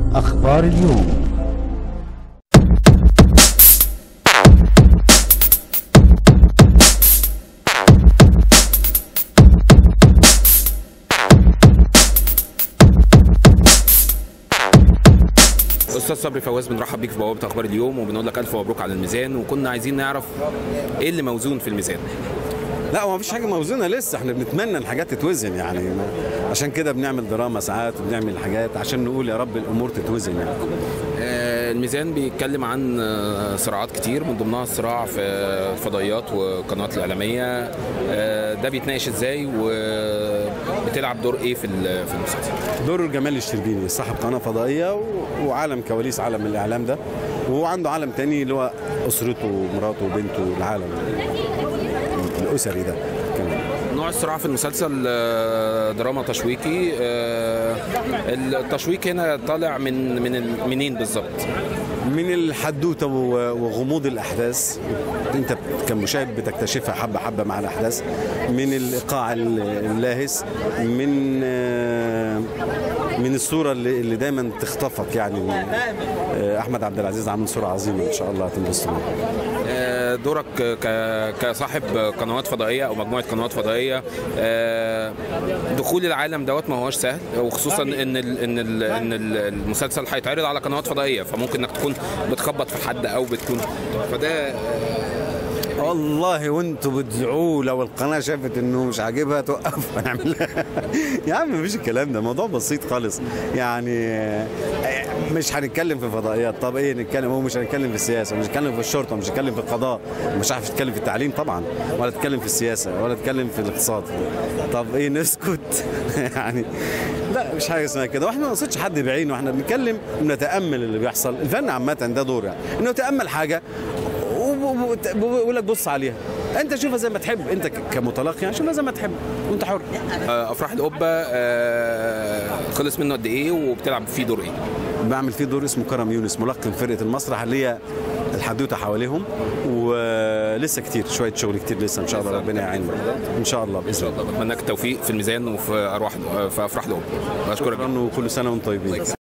أخبار اليوم استاذ صبري فواز بنرحب بيك في بوابه اخبار اليوم وبنقول لك الف مبروك على الميزان وكنا عايزين نعرف ايه اللي موزون في الميزان لا هو مفيش حاجه موزونه لسه احنا بنتمنى الحاجات تتوزن يعني ما- عشان كده بنعمل دراما ساعات وبنعمل حاجات عشان نقول يا رب الامور تتوزن يعني آه، الميزان بيتكلم عن آه، صراعات كتير من ضمنها الصراع في الفضائيات والقنوات الاعلاميه آه، ده بيتناقش ازاي وبتلعب دور ايه في ال- في المسلسل دور جمال الشربيني صاحب قناه فضائيه و- وعالم كواليس عالم الاعلام ده وهو عنده عالم تاني اللي هو اسرته ومراته وبنته العالم الاسري ده كمان نوع الصراع في المسلسل آه، دراما تشويقي آه، التشويق هنا طالع من من ال- منين بالظبط من الحدوته و- وغموض الاحداث انت كمشاهد بتكتشفها حبه حبه مع الاحداث من الايقاع ال- اللاهس من آه، من الصوره اللي, اللي دايما تخطفك يعني آه، احمد عبد العزيز عامل صوره عظيمه ان شاء الله هتنبسطوا منها. آه، دورك ك- كصاحب قنوات فضائيه او مجموعه قنوات فضائيه آه، دخول العالم دوت ما هوش سهل وخصوصا ان ال ان ال ان ال- المسلسل هيتعرض على قنوات فضائيه فممكن انك تكون بتخبط في حد او بتكون فده والله وانتوا بتدعوه لو القناه شافت انه مش عاجبها توقف هنعملها يا عم مفيش الكلام ده موضوع بسيط خالص يعني آه، مش هنتكلم في فضائيات طب ايه نتكلم هو مش هنتكلم في السياسه مش هنتكلم في الشرطه مش هنتكلم في القضاء مش عارف تتكلم في التعليم طبعا ولا تتكلم في السياسه ولا تتكلم في الاقتصاد طب ايه نسكت يعني لا مش حاجه اسمها كده واحنا ما نقصدش حد بعينه احنا بنتكلم ونتامل اللي بيحصل الفن عامه ده دور يعني انه يتامل حاجه ويقول لك بص عليها انت شوفها زي ما تحب انت ك- كمتلقي يعني شوفها زي ما تحب وانت حر آه، افراح القبه آه، خلص منه قد ايه وبتلعب فيه دور ايه بعمل فيه دور اسمه كرم يونس ملقن فرقه المسرح اللي هي الحدوته حواليهم ولسه كتير شويه شغل كتير لسه ان شاء الله ربنا يعيننا ان شاء الله باذن الله بتمنى لك التوفيق في الميزان وفي ارواح في افراح القبه بشكرك شكرا وكل سنه وانتم طيبين